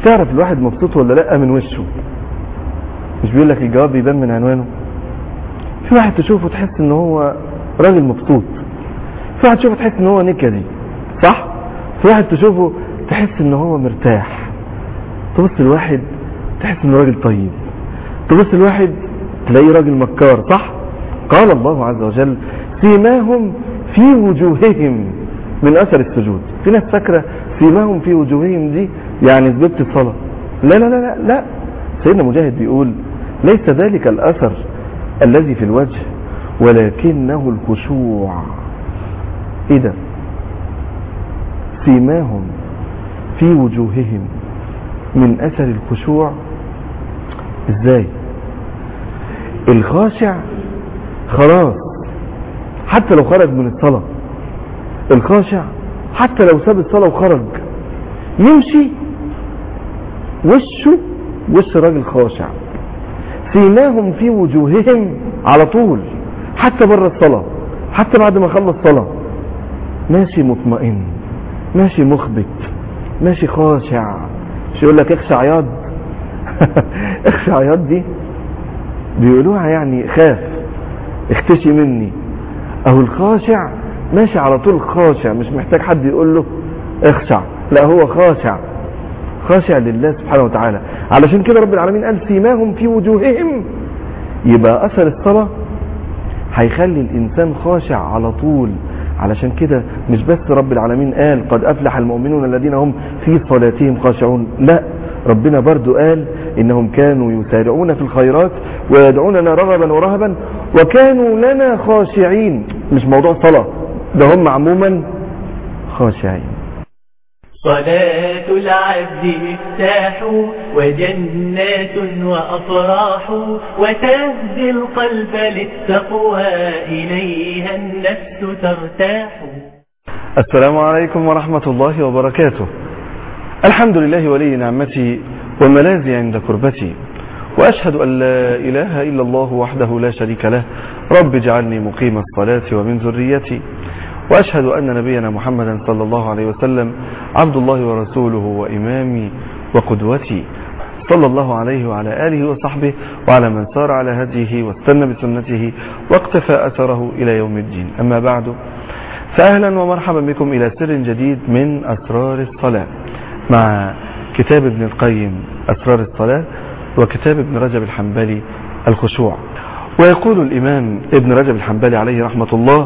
تعرف الواحد مبسوط ولا لا من وشه مش بيقول لك الجواب بيبان من عنوانه في واحد تشوفه تحس ان هو راجل مبسوط في واحد تشوفه تحس ان هو نكدي صح في واحد تشوفه تحس ان هو مرتاح تبص الواحد تحس انه راجل طيب تبص الواحد تلاقيه راجل مكار صح قال الله عز وجل سيماهم في وجوههم من اثر السجود في ناس فاكره سيماهم في وجوههم دي يعني سجدت الصلاه لا لا لا لا لا سيدنا مجاهد بيقول ليس ذلك الاثر الذي في الوجه ولكنه الخشوع ايه ده سيماهم في وجوههم من اثر الخشوع ازاي الخاشع خلاص حتى لو خرج من الصلاة الخاشع حتى لو ساب الصلاة وخرج يمشي وشه وش راجل خاشع سيماهم في وجوههم على طول حتى بره الصلاة حتى بعد ما خلص صلاة ماشي مطمئن ماشي مخبت ماشي خاشع مش يقول لك اخشى عياض اخشى عياض دي بيقولوها يعني خاف اختشي مني اهو الخاشع ماشي على طول خاشع مش محتاج حد يقول له اخشع لا هو خاشع خاشع لله سبحانه وتعالى علشان كده رب العالمين قال سيماهم في وجوههم يبقى اثر الصلاة هيخلي الانسان خاشع على طول علشان كده مش بس رب العالمين قال قد افلح المؤمنون الذين هم في صلاتهم خاشعون لا ربنا برضو قال انهم كانوا يسارعون في الخيرات ويدعوننا رغبا ورهبا وكانوا لنا خاشعين مش موضوع صلاة ده هم عموما خاشعين صلاة العبد مفتاح وجنات وأفراح وتهدي القلب للتقوى إليها النفس ترتاح السلام عليكم ورحمة الله وبركاته الحمد لله ولي نعمتي وملاذي عند كربتي وأشهد أن لا إله إلا الله وحده لا شريك له رب اجعلني مقيم الصلاة ومن ذريتي وأشهد أن نبينا محمدا صلى الله عليه وسلم عبد الله ورسوله وإمامي وقدوتي صلى الله عليه وعلى آله وصحبه وعلى من سار على هديه واستنى بسنته واقتفى أثره إلى يوم الدين أما بعد فأهلا ومرحبا بكم إلى سر جديد من أسرار الصلاة مع كتاب ابن القيم أسرار الصلاة وكتاب ابن رجب الحنبلي الخشوع ويقول الإمام ابن رجب الحنبلي عليه رحمة الله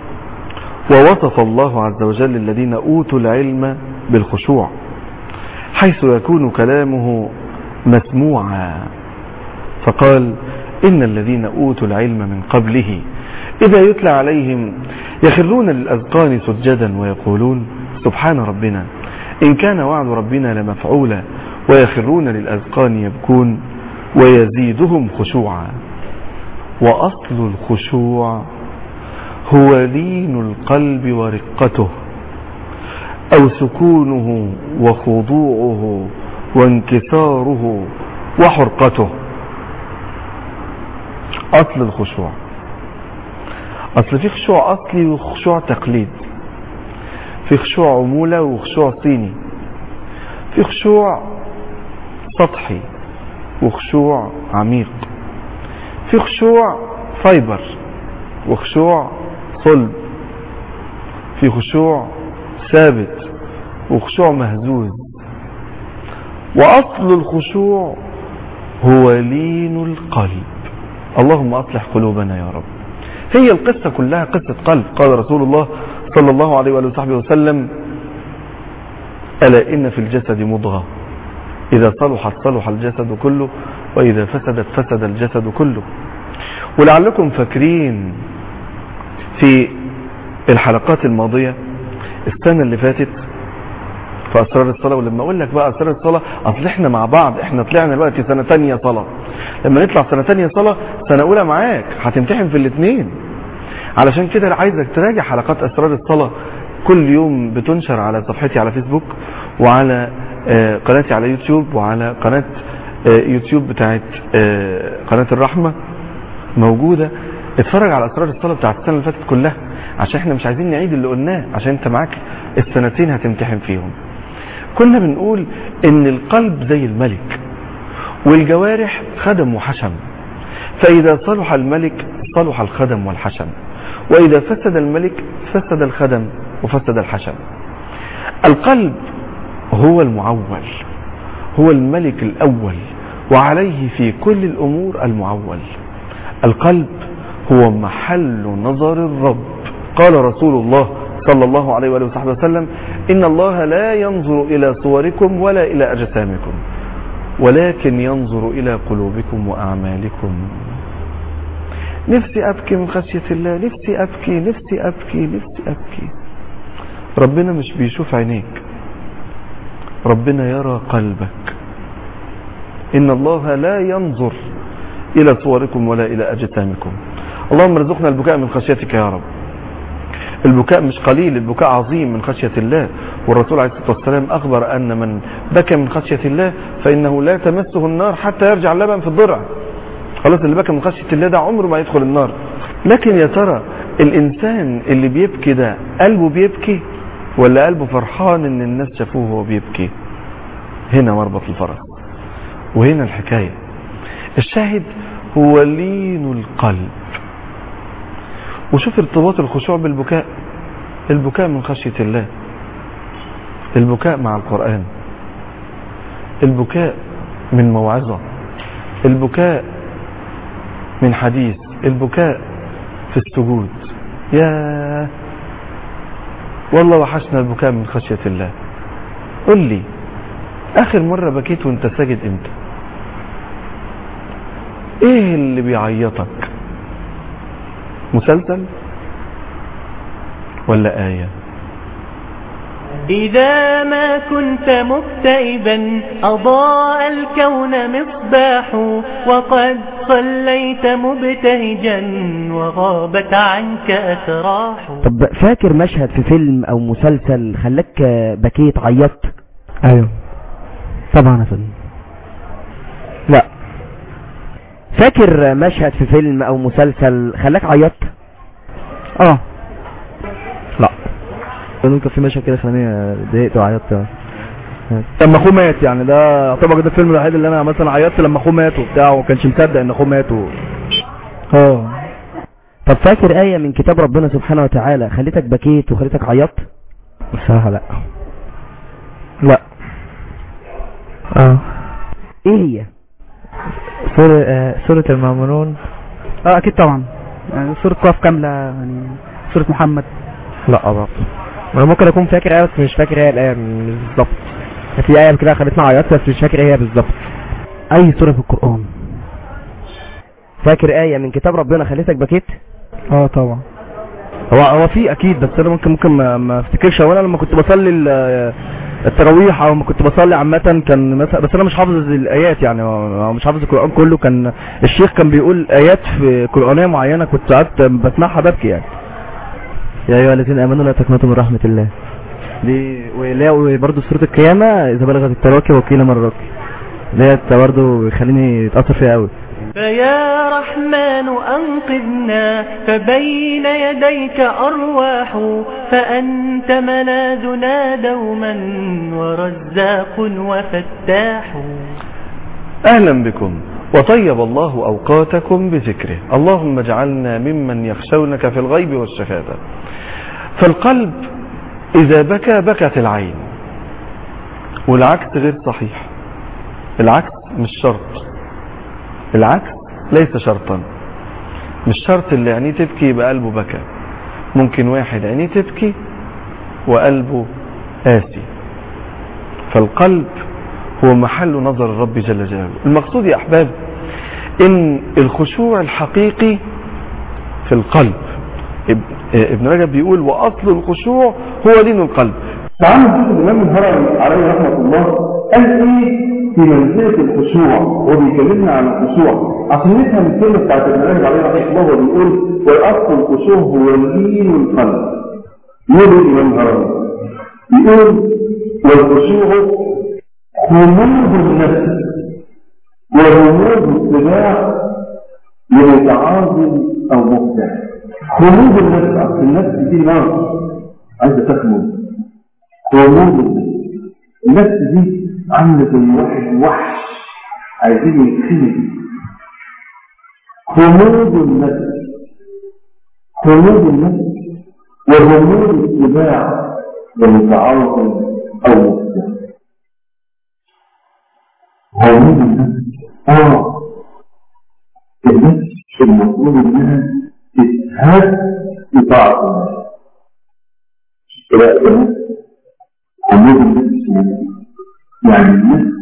ووصف الله عز وجل الذين أوتوا العلم بالخشوع حيث يكون كلامه مسموعا فقال إن الذين أوتوا العلم من قبله إذا يتلى عليهم يخرون للأذقان سجدا ويقولون سبحان ربنا إن كان وعد ربنا لمفعولا ويخرون للأذقان يبكون ويزيدهم خشوعا وأصل الخشوع هو لين القلب ورقته أو سكونه وخضوعه وانكساره وحرقته أصل الخشوع أصل في خشوع أصلي وخشوع تقليد في خشوع عمولة وخشوع صيني في خشوع سطحي وخشوع عميق في خشوع فايبر وخشوع صلب في خشوع ثابت وخشوع مهزوز وأصل الخشوع هو لين القلب اللهم أصلح قلوبنا يا رب هي القصة كلها قصة قلب قال رسول الله صلى الله عليه وآله وصحبه وسلم ألا إن في الجسد مضغة إذا صلحت صلح الجسد كله وإذا فسدت فسد الجسد كله ولعلكم فاكرين في الحلقات الماضية السنة اللي فاتت في أسرار الصلاة ولما أقول لك بقى أسرار الصلاة أصل إحنا مع بعض إحنا طلعنا دلوقتي سنة تانية صلاة لما نطلع سنة تانية صلاة سنة أولى معاك هتمتحن في الاثنين علشان كده عايزك تراجع حلقات أسرار الصلاة كل يوم بتنشر على صفحتي على فيسبوك وعلى قناتي على يوتيوب وعلى قناة يوتيوب بتاعت قناة الرحمة موجودة اتفرج على أسرار الصلاة بتاعت السنة اللي فاتت كلها عشان احنا مش عايزين نعيد اللي قلناه عشان انت معاك السنتين هتمتحن فيهم كنا بنقول ان القلب زي الملك والجوارح خدم وحشم فإذا صلح الملك صلح الخدم والحشم وإذا فسد الملك فسد الخدم وفسد الحشم القلب هو المعول هو الملك الأول وعليه في كل الأمور المعول القلب هو محل نظر الرب قال رسول الله صلى الله عليه وآله وصحبه وسلم إن الله لا ينظر إلى صوركم ولا إلى أجسامكم ولكن ينظر إلى قلوبكم وأعمالكم نفسي أبكي من خشية الله نفسي أبكي نفسي أبكي نفسي أبكي ربنا مش بيشوف عينيك ربنا يرى قلبك إن الله لا ينظر إلى صوركم ولا إلى أجسامكم اللهم ارزقنا البكاء من خشيتك يا رب البكاء مش قليل البكاء عظيم من خشية الله والرسول عليه الصلاة والسلام أخبر أن من بكى من خشية الله فإنه لا تمسه النار حتى يرجع اللبن في الضرع خلاص اللي بكى من خشية الله ده عمره ما يدخل النار لكن يا ترى الإنسان اللي بيبكي ده قلبه بيبكي ولا قلبه فرحان ان الناس شافوه وهو بيبكي هنا مربط الفرس وهنا الحكاية الشاهد هو لين القلب وشوف ارتباط الخشوع بالبكاء البكاء من خشية الله البكاء مع القرآن البكاء من موعظة البكاء من حديث البكاء في السجود يا والله وحشنا البكاء من خشية الله قل لي آخر مرة بكيت وانت ساجد امتى ايه اللي بيعيطك مسلسل ولا آية إذا ما كنت مكتئبا أضاء الكون مصباح وقد صليت مبتهجا وغابت عنك أتراح طب فاكر مشهد في فيلم او مسلسل خلاك بكيت عيطت ايوه طبعا يا فندم لا فاكر مشهد في فيلم او مسلسل خلاك عيطت اه لا كان في مشهد كده خلاني اتضايقت وعيطت لما اخوه مات يعني ده يعتبر ده الفيلم الوحيد اللي انا مثلا عيطت لما اخوه مات وبتاع وما كانش مصدق ان اخوه مات و... اه طب فاكر آية من كتاب ربنا سبحانه وتعالى خليتك بكيت وخليتك عيطت بصراحه لا لا اه ايه هي سورة آه سورة المؤمنون اه اكيد طبعا يعني سورة قاف كاملة يعني سورة محمد لا برضه انا ممكن اكون فاكر ايه بس مش فاكر ايه الايه بالظبط في ايه كده خلتني عيطت بس مش فاكر ايه هي بالظبط اي سورة في القرآن فاكر آية من كتاب ربنا خليتك بكيت اه طبعا هو هو في اكيد بس انا ممكن ممكن ما, ما افتكرش هو انا لما كنت بصلي ال- التراويح او لما كنت بصلي عامه كان مثلا بس انا مش حافظ الايات يعني هو مش حافظ القران كله كان الشيخ كان بيقول ايات في قرانيه معينه كنت قعدت بسمعها ببكي يعني يا ايها الذين امنوا لا تقنطوا من رحمة الله دي ولا برضه سوره القيامه اذا بلغت التراكي وقيل من الراكي ديت برضه بيخليني اتاثر فيها قوي فيا رحمن أنقذنا فبين يديك أرواح فأنت ملاذنا دوما ورزاق وفتاح أهلا بكم وطيب الله أوقاتكم بذكره اللهم اجعلنا ممن يخشونك في الغيب والشهادة فالقلب إذا بكى بكت العين والعكس غير صحيح العكس مش شرط العكس ليس شرطا مش شرط اللي عينيه تبكي يبقى قلبه بكى ممكن واحد عينيه تبكي وقلبه قاسي فالقلب هو محل نظر الرب جل جلاله المقصود يا أحباب إن الخشوع الحقيقي في القلب ابن, ابن رجب بيقول وأصل الخشوع هو دين القلب تعالوا نشوف الإمام الهرمي عليه رحمة الله قال إيه في منزلة الخشوع وبيكلمنا عن الخشوع عشان نفهم الكلمة بتاعت ابن رجب عليه رحمة الله وهو بيقول وأصل الخشوع هو لين القلب يقول إيه الإمام الهرمي يقول والخشوع خمود النفس وغموض اتباع لمتعاظم أو مبدع خمود النفس أصل النفس دي نار عايزة تخمد خمود النفس النفس دي عاملة زي واحد وحش عايزين يتخنق خمود النفس خمود النفس وغموض اتباع ومتعارض او مفتاح غموض النفس اه النفس المفروض انها تتهز بطاعة الله لا غموض النفس يعني النفس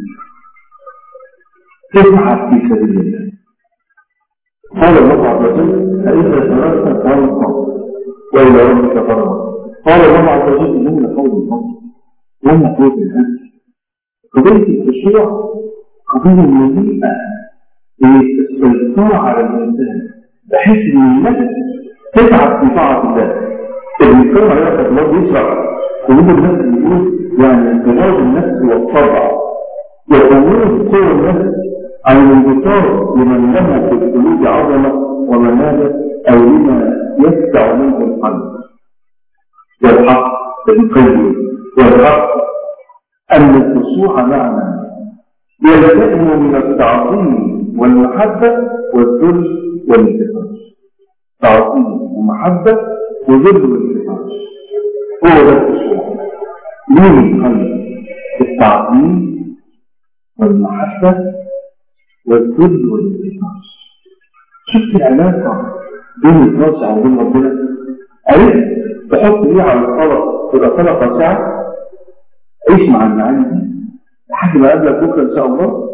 تتعب في سبيل الله قال الله عز وجل فإذا تركت فانصر وإلى ربك فرغ قال الله عز وجل إننا قول الأرض وما قول الأنس قضية الخشوع قضية مليئة بالسيطرة على الإنسان بحيث إن النفس تتعب في طاعة الله ابن القيم عليه رحمة الله بيشرح قلوب النفس بيقول يعني انقراض النفس والطبع وخروج قوى النفس عن الانتصار لمن له في القلوب عظمة ومنابة أو لما يدفع منه القلب والحق بالقلب والحق أن الخشوع معنى يلتئم من التعظيم والمحبة والذل والانتفاج تعظيم ومحبة وذل والانتفاج هو ده الخشوع من القلب التعظيم والمحبة والذل والانتفاج شفت العلاقة بين الخاشع وبين ربنا عرفت تحط ايه على الصلاة تبقى صلاة خاشعة عيش مع المعاني دي لحد ما اقابلك بكره ان شاء الله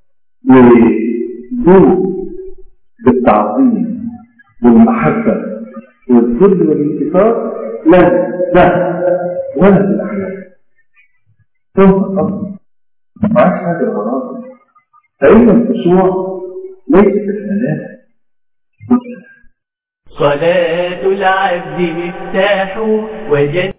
وذوق بالتعظيم والمحبة والذل والانتصار لا لا ولا في الاحلام ثم اصلا معاك هذه الغرابة فإن الخشوع ليس في الكلام صلاة العبد مفتاح وجنة